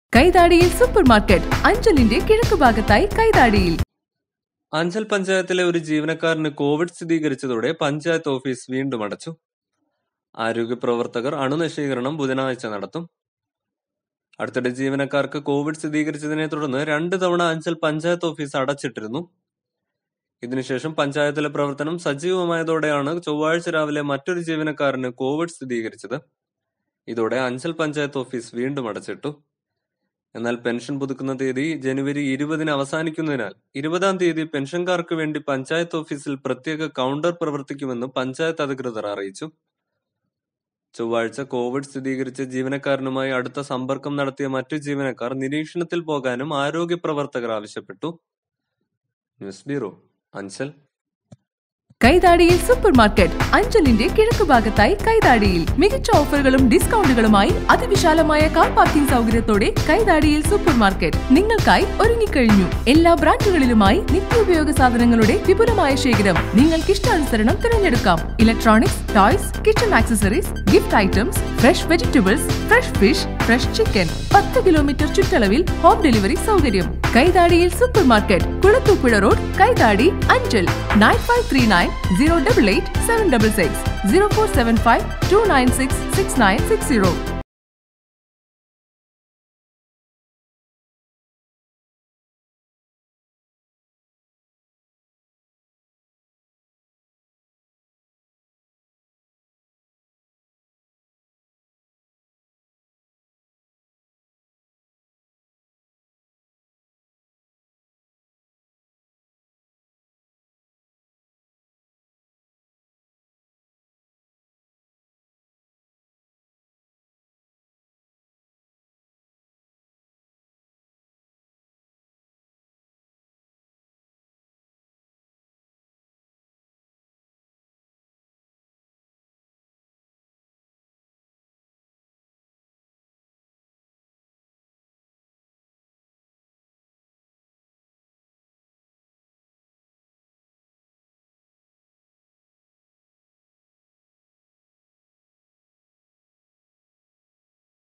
കൈതാടിയിൽ supermarket അഞ്ചലിന്റെ കിഴക്കുഭാഗത്തായി കൈതാടിയിൽ അഞ്ചൽ പഞ്ചായത്തിലെ ഒരു ജീവനക്കാരന് കോവിഡ് സ്ഥിരീകരിച്ചതോടെ പഞ്ചായത്ത് ഓഫീസ് വീണ്ടും അടച്ചു ആരോഗ്യ പ്രവർത്തകർ അണുനശീകരണം ബുധനാഴ്ച നടത്തും അടുത്തിടെ ജീവനക്കാർക്ക് കോവിഡ് സ്ഥിരീകരിച്ചതിനെ തുടർന്ന് രണ്ട് തവണ അഞ്ചൽ പഞ്ചായത്ത് ഓഫീസ് അടച്ചിട്ടിരുന്നു ഇതിനുശേഷം പഞ്ചായത്തിലെ പ്രവർത്തനം സജീവമായതോടെയാണ് ചൊവ്വാഴ്ച രാവിലെ മറ്റൊരു ജീവനക്കാരന് കോവിഡ് സ്ഥിരീകരിച്ചത് ഇതോടെ അഞ്ചൽ പഞ്ചായത്ത് ഓഫീസ് വീണ്ടും അടച്ചിട്ടു എന്നാൽ പെൻഷൻ പുതുക്കുന്ന തീയതി ജനുവരി ഇരുപതിന് അവസാനിക്കുന്നതിനാൽ ഇരുപതാം തീയതി പെൻഷൻകാർക്ക് വേണ്ടി പഞ്ചായത്ത് ഓഫീസിൽ പ്രത്യേക കൗണ്ടർ പ്രവർത്തിക്കുമെന്ന് പഞ്ചായത്ത് അധികൃതർ അറിയിച്ചു ചൊവ്വാഴ്ച കോവിഡ് സ്ഥിരീകരിച്ച ജീവനക്കാരനുമായി അടുത്ത സമ്പർക്കം നടത്തിയ മറ്റു ജീവനക്കാർ നിരീക്ഷണത്തിൽ പോകാനും ആരോഗ്യ പ്രവർത്തകർ ആവശ്യപ്പെട്ടു ന്യൂസ് ബ്യൂറോ അഞ്ചൽ കൈതാടിയിൽ സൂപ്പർ മാർക്കറ്റ് അഞ്ചലിന്റെ കിഴക്കുഭാഗത്തായി കൈതാടിയിൽ മികച്ച ഓഫറുകളും ഡിസ്കൗണ്ടുകളുമായി അതിവിശാലമായ കാർ പാർക്കിംഗ് സൗകര്യത്തോടെ കൈതാടിയിൽ സൂപ്പർ മാർക്കറ്റ് നിങ്ങൾക്കായി ഒരുങ്ങിക്കഴിഞ്ഞു എല്ലാ ബ്രാൻഡുകളിലുമായി നിത്യോപയോഗ സാധനങ്ങളുടെ വിപുലമായ ശേഖരം നിങ്ങൾക്ക് ഇഷ്ടാനുസരണം തിരഞ്ഞെടുക്കാം electronics toys kitchen accessories gift items fresh vegetables fresh fish fresh chicken പത്ത് കിലോമീറ്റർ ചുറ്റളവിൽ ഹോം ഡെലിവറി സൗകര്യം കൈതാടിയിൽ supermarket Kulathupuzha road Kaithadi Anchal nine five three nine zero double eight seven double six zero four seven five two nine six six nine six zero